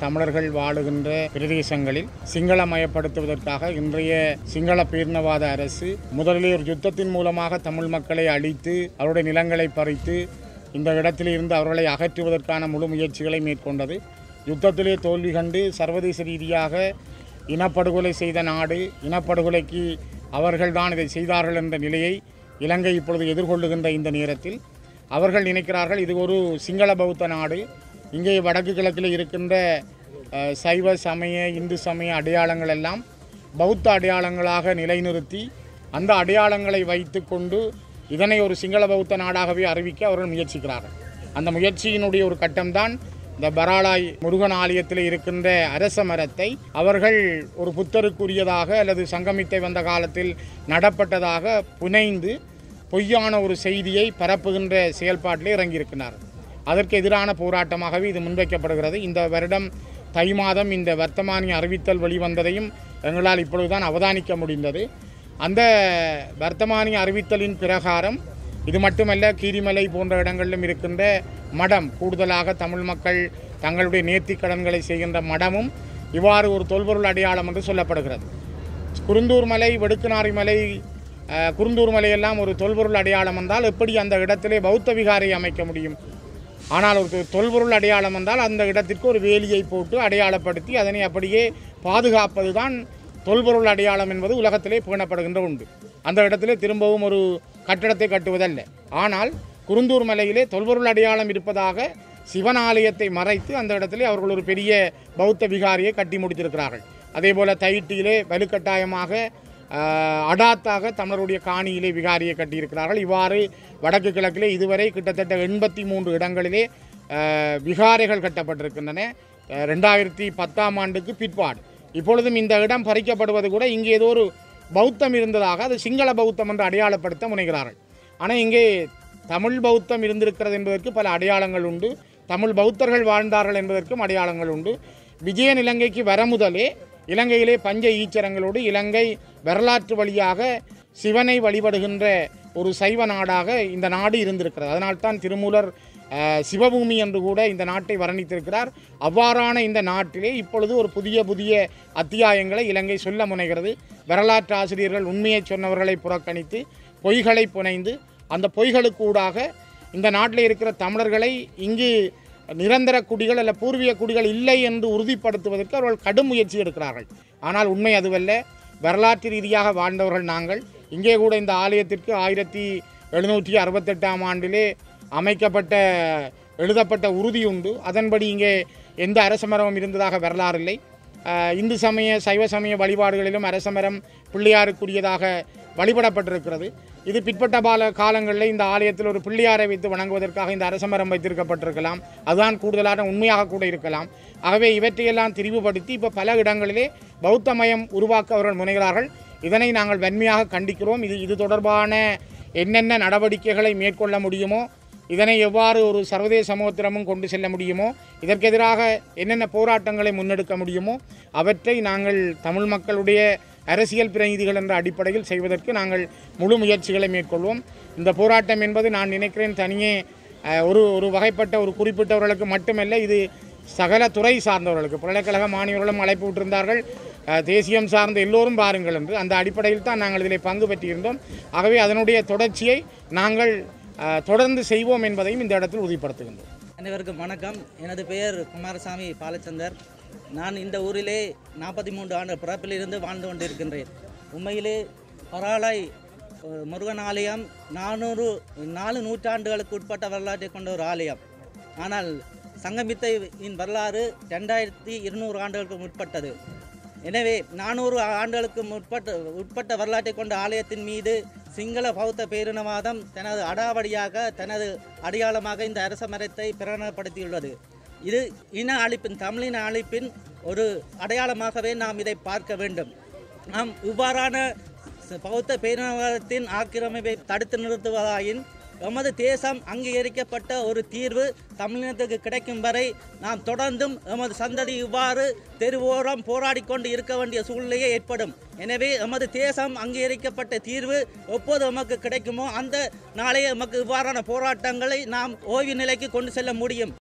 தமிழர்கள் வாழுகின்ற பிரதேசங்களில் சிங்களமயப்படுத்துவதற்காக இன்றைய சிங்கள பேரினவாத அரசு முதலிலே ஒரு யுத்தத்தின் மூலமாக தமிழ் மக்களை அழித்து அவருடைய நிலங்களை பறித்து இந்த இடத்தில் இருந்து அவர்களை அகற்றுவதற்கான முழு முயற்சிகளை மேற்கொண்டது யுத்தத்திலே தோல்வி கண்டு சர்வதேச ரீதியாக இனப்படுகொலை செய்த நாடு இனப்படுகொலைக்கு அவர்கள்தான் இதை செய்தார்கள் என்ற நிலையை இலங்கை இப்பொழுது எதிர்கொள்ளுகின்ற இந்த நேரத்தில் அவர்கள் நினைக்கிறார்கள் இது ஒரு சிங்கள பௌத்த நாடு இங்கே வடக்கு கிழக்கில் இருக்கின்ற அஹ், சைவ சமய இந்து சமய அடையாளங்கள் எல்லாம் பௌத்த அடையாளங்களாக நிலைநிறுத்தி அந்த அடையாளங்களை வைத்துக்கொண்டு இதனை ஒரு சிங்கள பௌத்த நாடாகவே அறிவிக்க அவர்கள் முயற்சிக்கிறார்கள் அந்த முயற்சியினுடைய ஒரு கட்டம்தான் இந்த பராளாய் முருகன் ஆலயத்தில் இருக்கின்ற அரச மரத்தை அவர்கள் ஒரு புத்தருக்குரியதாக அல்லது சங்கமித்தை வந்த காலத்தில் நடப்பட்டதாக புனைந்து பொய்யான ஒரு செய்தியை பரப்புகின்ற செயல்பாட்டிலே இறங்கியிருக்கிறார் அதற்கு எதிரான போராட்டமாகவே இது முன்வைக்கப்படுகிறது இந்த வருடம் தை மாதம் இந்த வர்த்தமானி அறிவித்தல் வெளிவந்ததையும் எங்களால் இப்பொழுதுதான் அவதானிக்க முடிந்தது அந்த வர்த்தமானி அறிவித்தலின் பிரகாரம் இது மட்டுமல்ல கீரிமலை போன்ற இடங்களிலும் இருக்கின்ற மடம் கூடுதலாக தமிழ் மக்கள் தங்களுடைய நேர்த்திக் கடன்களை செய்கின்ற மடமும் இவ்வாறு ஒரு தொல்பொருள் அடையாளம் என்று சொல்லப்படுகிறது குருந்தூர் மலை வெடுக்குநாரி மலை அஹ், குருந்தூர் மலையெல்லாம் ஒரு தொல்பொருள் அடையாளம் என்றால் எப்படி அந்த இடத்திலே பௌத்த விகாரை அமைக்க முடியும் ஆனால் ஒரு தொ- தொல்பொருள் அடையாளம் என்றால் அந்த இடத்திற்கு ஒரு வேலியை போட்டு அடையாளப்படுத்தி அதனை அப்படியே பாதுகாப்பது தான் தொல்பொருள் அடையாளம் என்பது உலகத்திலே பேணப்படுகின்ற உண்டு அந்த இடத்திலே திரும்பவும் ஒரு கட்டடத்தை கட்டுவதல்ல ஆனால் குருந்தூர் மலையிலே தொல்பொருள் அடையாளம் இருப்பதாக சிவன் ஆலயத்தை மறைத்து அந்த இடத்திலே அவர்கள் ஒரு பெரிய பௌத்த விகாரியை கட்டி முடித்திருக்கிறார்கள் அதே போல தைட்டியிலே வலுக்கட்டாயமாக ஆஹ், அடாத்தாக தமிழருடைய காணியிலே விகாரியை கட்டியிருக்கிறார்கள் இவ்வாறு வடக்கு கிழக்கிலே இதுவரை கிட்டத்தட்ட எண்பத்தி மூன்று இடங்களிலே ஆஹ், விகாரைகள் கட்டப்பட்டிருக்கின்றன ஆஹ், ரெண்டாயிரத்தி பத்தாம் ஆண்டுக்கு பிற்பாடு இப்பொழுதும் இந்த இடம் பறிக்கப்படுவது கூட இங்கே ஏதோ ஒரு பௌத்தம் இருந்ததாக அது சிங்கள பௌத்தம் என்று அடையாளப்படுத்த முனைகிறார்கள் ஆனால் இங்கே தமிழ் பௌத்தம் இருந்திருக்கிறது என்பதற்கு பல அடையாளங்கள் உண்டு தமிழ் பௌத்தர்கள் வாழ்ந்தார்கள் என்பதற்கும் அடையாளங்கள் உண்டு விஜயன் இலங்கைக்கு வர முதலே இலங்கையிலே பஞ்ச ஈச்சரங்களோடு இலங்கை வரலாற்று வழியாக சிவனை வழிபடுகின்ற ஒரு சைவ நாடாக இந்த நாடு இருந்திருக்கிறது அதனால்தான் திருமூலர் அஹ், சிவபூமி என்று கூட இந்த நாட்டை வர்ணித்திருக்கிறார் அவ்வாறான இந்த நாட்டிலே இப்பொழுது ஒரு புதிய புதிய அத்தியாயங்களை இலங்கை சொல்ல முனைகிறது வரலாற்று ஆசிரியர்கள் உண்மையை சொன்னவர்களை புறக்கணித்து பொய்களை புனைந்து அந்த பொய்களுக்கூடாக இந்த நாட்டில் இருக்கிற தமிழர்களை இங்கு நிரந்தர குடிகள் அல்ல பூர்வீக குடிகள் இல்லை என்று உறுதிப்படுத்துவதற்கு அவர்கள் கடும் முயற்சி எடுக்கிறார்கள் ஆனால் உண்மை அதுவல்ல வரலாற்று ரீதியாக வாழ்ந்தவர்கள் நாங்கள் இங்கே கூட இந்த ஆலயத்திற்கு ஆயிரத்தி எழுநூற்றி அறுபத்தெட்டாம் ஆண்டிலே அமைக்கப்பட்ட எழுதப்பட்ட உறுதி உண்டு அதன்படி இங்கே எந்த அரசமரமும் இருந்ததாக வரலாறு இல்லை ஆஹ் இந்து சமய சைவ சமய வழிபாடுகளிலும் அரசமரம் பிள்ளையாருக்குரியதாக வழிபடப்பட்டிருக்கிறது இது பிற்பட்ட பால காலங்களில் இந்த ஆலயத்தில் ஒரு பிள்ளையாரை வைத்து வணங்குவதற்காக இந்த அரசமரம் வைத்திருக்கப்பட்டிருக்கலாம் அதுதான் கூடுதலான உண்மையாக கூட இருக்கலாம் ஆகவே இவற்றையெல்லாம் திரிவுபடுத்தி இப்போ பல இடங்களிலே பௌத்தமயம் உருவாக்க அவர்கள் முனைகிறார்கள் இதனை நாங்கள் வன்மையாக கண்டிக்கிறோம் இது இது தொடர்பான என்னென்ன நடவடிக்கைகளை மேற்கொள்ள முடியுமோ இதனை எவ்வாறு ஒரு சர்வதேச சமூகத்திடமும் கொண்டு செல்ல முடியுமோ இதற்கு எதிராக என்னென்ன போராட்டங்களை முன்னெடுக்க முடியுமோ அவற்றை நாங்கள் தமிழ் மக்களுடைய அரசியல் பிரதிநிதிகள் என்ற அடிப்படையில் செய்வதற்கு நாங்கள் முழு முயற்சிகளை மேற்கொள்வோம் இந்த போராட்டம் என்பது நான் நினைக்கிறேன் தனியே அஹ், ஒரு ஒரு வகைப்பட்ட ஒரு குறிப்பிட்டவர்களுக்கு மட்டுமல்ல இது சகல துறை சார்ந்தவர்களுக்கு பல்கலைக்கழக மாணவர்களும் அழைப்பு விட்டிருந்தார்கள் அஹ், தேசியம் சார்ந்த எல்லோரும் பாருங்கள் என்று அந்த அடிப்படையில் தான் நாங்கள் இதில் பங்கு பெற்றிருந்தோம் ஆகவே அதனுடைய தொடர்ச்சியை நாங்கள் அஹ், தொடர்ந்து செய்வோம் என்பதையும் இந்த இடத்தில் உறுதிப்படுத்துகின்றோம் அனைவருக்கும் வணக்கம் எனது பெயர் குமாரசாமி பாலச்சந்தர் நான் இந்த ஊரிலே நாற்பத்தி மூன்று ஆண்டு பிறப்பிலிருந்து வாழ்ந்து கொண்டிருக்கின்றேன் உண்மையிலே பராளாய் அஹ், முருகன் ஆலயம் நானூறு நாலு நூற்றாண்டுகளுக்கு உட்பட்ட வரலாற்றை கொண்ட ஒரு ஆலயம் ஆனால் சங்கமித்தையின் வரலாறு ரெண்டாயிரத்தி இருநூறு ஆண்டுகளுக்கு முற்பட்டது எனவே நானூறு ஆண்டுகளுக்கு முற்பட்ட உட்பட்ட வரலாற்றை கொண்ட ஆலயத்தின் மீது சிங்கள பௌத்த பேரினவாதம் தனது அடாவடியாக தனது அடையாளமாக இந்த அரச மரத்தை பிரகடனப்படுத்தியுள்ளது இது இன அழிப்பின் தமிழின அழிப்பின் ஒரு அடையாளமாகவே நாம் இதை பார்க்க வேண்டும் நாம் இவ்வாறான ச- பௌத்த பேரினவாதத்தின் ஆக்கிரமிப்பை தடுத்து நிறுத்துவதாயின் எமது தேசம் அங்கீகரிக்கப்பட்ட ஒரு தீர்வு தமிழினத்துக்கு கிடைக்கும் வரை நாம் தொடர்ந்தும் எமது சந்ததி இவ்வாறு தெருவோரம் போராடி கொண்டு இருக்க வேண்டிய சூழ்நிலையே ஏற்படும் எனவே எமது தேசம் அங்கீகரிக்கப்பட்ட தீர்வு எப்போது எமக்கு கிடைக்குமோ அந்த நாளே எமக்கு இவ்வாறான போராட்டங்களை நாம் ஓய்வு நிலைக்கு கொண்டு செல்ல முடியும்